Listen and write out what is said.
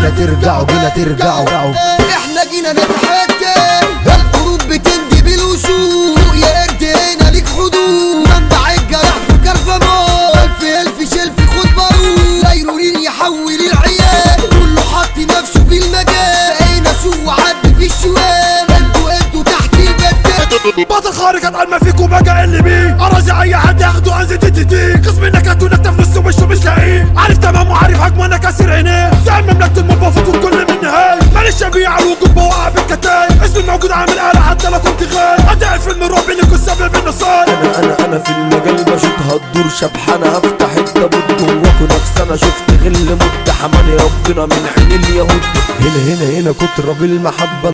جينا ترجعوا جينا ترجعوا احنا جينا نتحدى القلوب بتندي بالوشوق يا قد هنا ليك حدود منبع الجرح في كرفمون الف الف شلف خد بارود دايرورين يحول العيال كله حط نفسه في المجال بقينا سوق وعد في الشوال انتوا انتوا تحت البدال بطل خارج اتقل ما فيكم بقى اللي بيه اراضي اي حد ياخده انزل تي تي تي قسم انك هتونك في نصه وشه مش لاقيه عارف تمام وعارف حجمه انا كاسر عينيه زعم مملكة المربى فوق كل من نهاية ماليش ابيع على الوجوب بوقع بالكتايب اسمي موجود عامل آلة حتى لو كنت غايب ادعي الفيلم الرعب اللي كنت سبب النصايب انا انا انا في المجال بشوطها الدور شبحانة هفتح التابوت جواكوا نفس انا شفت غل مد حماني ربنا من عين اليهود هنا هنا هنا كتر بالمحبة